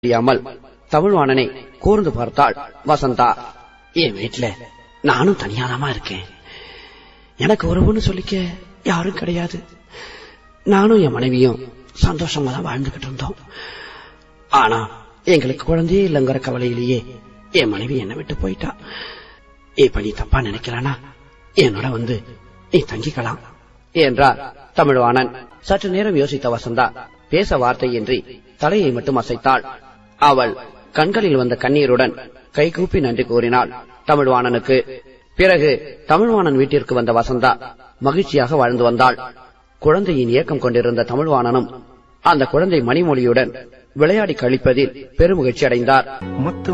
முடியாமல் தமிழ்வாணனை கூர்ந்து பார்த்தாள் வசந்தா என் வீட்டுல நானும் தனியாதாமா இருக்கேன் எனக்கு உறவுன்னு சொல்லிக்க யாரும் கிடையாது நானும் என் மனைவியும் சந்தோஷமா தான் வாழ்ந்துகிட்டு இருந்தோம் ஆனா எங்களுக்கு குழந்தையே இல்லைங்கிற கவலையிலேயே என் மனைவி என்னை விட்டு போயிட்டா இப்ப நீ தப்பா நினைக்கிறானா என்னோட வந்து நீ தங்கிக்கலாம் என்றார் தமிழ்வாணன் சற்று நேரம் யோசித்த வசந்தா பேச வார்த்தையின்றி தலையை மட்டும் அசைத்தாள் அவள் கண்களில் வந்த கண்ணீருடன் கைகூப்பி நன்றி கூறினாள் தமிழ்வாணனுக்கு பிறகு தமிழ்வாணன் வீட்டிற்கு வந்த வசந்தா மகிழ்ச்சியாக வாழ்ந்து வந்தாள் குழந்தையின் ஏக்கம் கொண்டிருந்த தமிழ்வாணனும் அந்த குழந்தை மணிமொழியுடன் விளையாடி கழிப்பதில் பெருமகிழ்ச்சி அடைந்தார் முத்து